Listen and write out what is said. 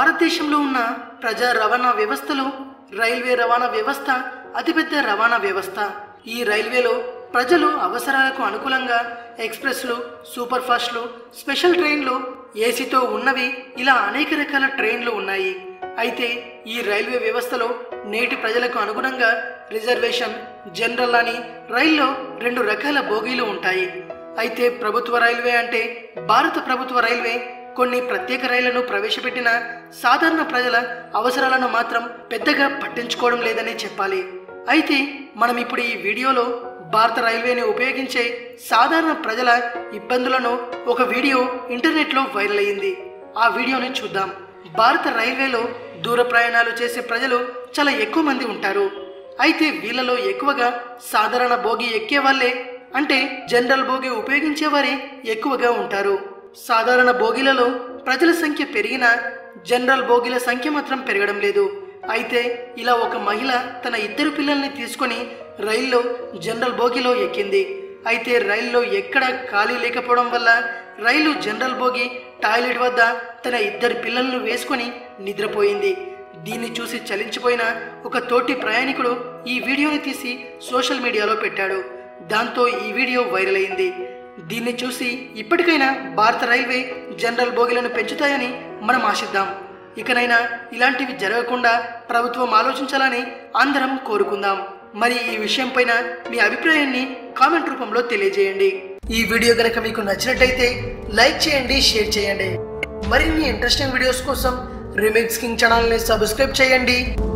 భారతదేశంలో ఉన్న ప్రజా రవాణా వ్యవస్థలో రైల్వే రవాణా వ్యవస్థ అతిపెద్ద రవాణా వ్యవస్థ ఈ రైల్వేలో ప్రజలు అవసరాలకు అనుకూలంగా ఎక్స్ప్రెస్లు సూపర్ ఫాస్ట్లు స్పెషల్ ట్రైన్లు ఏసీతో ఉన్నవి ఇలా అనేక రకాల ట్రైన్లు ఉన్నాయి అయితే ఈ రైల్వే వ్యవస్థలో నేటి ప్రజలకు అనుగుణంగా రిజర్వేషన్ జనరల్ అని రైల్లో రెండు రకాల బోగీలు ఉంటాయి అయితే ప్రభుత్వ రైల్వే అంటే భారత ప్రభుత్వ రైల్వే కొన్ని ప్రత్యేక రైళ్లను ప్రవేశపెట్టిన సాధారణ ప్రజల అవసరాలను మాత్రం పెద్దగా పట్టించుకోవడం లేదని చెప్పాలి అయితే మనం ఇప్పుడు ఈ వీడియోలో భారత రైల్వేని ఉపయోగించే సాధారణ ప్రజల ఇబ్బందులను ఒక వీడియో ఇంటర్నెట్లో వైరల్ అయ్యింది ఆ వీడియోని చూద్దాం భారత రైల్వేలో దూర ప్రయాణాలు చేసే ప్రజలు చాలా ఎక్కువ మంది ఉంటారు అయితే వీళ్ళలో ఎక్కువగా సాధారణ భోగి ఎక్కే వాళ్ళే అంటే జనరల్ భోగి ఉపయోగించే వారే ఎక్కువగా ఉంటారు సాధారణ భోగిలలో ప్రజల సంఖ్య పెరిగినా జనరల్ భోగిల సంఖ్య మాత్రం పెరగడం లేదు అయితే ఇలా ఒక మహిళ తన ఇద్దరు పిల్లల్ని తీసుకొని రైల్లో జనరల్ భోగిలో ఎక్కింది అయితే రైల్లో ఎక్కడ ఖాళీ లేకపోవడం వల్ల రైలు జనరల్ భోగి టాయిలెట్ వద్ద తన ఇద్దరు పిల్లలను వేసుకొని నిద్రపోయింది దీన్ని చూసి చలించిపోయిన ఒక తోటి ప్రయాణికుడు ఈ వీడియోని తీసి సోషల్ మీడియాలో పెట్టాడు దాంతో ఈ వీడియో వైరల్ అయింది దీన్ని చూసి ఇప్పటికైనా భారత రైల్వే జనరల్ బోగిలను పెంచుతాయని మనం ఆశిద్దాం ఇకనైనా ఇలాంటివి జరగకుండా ప్రభుత్వం ఆలోచించాలని అందరం కోరుకుందాం మరి ఈ విషయం పైన మీ అభిప్రాయాన్ని కామెంట్ రూపంలో తెలియజేయండి ఈ వీడియో గనక మీకు నచ్చినట్టయితే లైక్ చేయండి షేర్ చేయండి మరిన్ని ఇంట్రెస్టింగ్ వీడియోస్ కోసం రిమిక్స్ కింగ్ ఛానల్ని సబ్స్క్రైబ్ చేయండి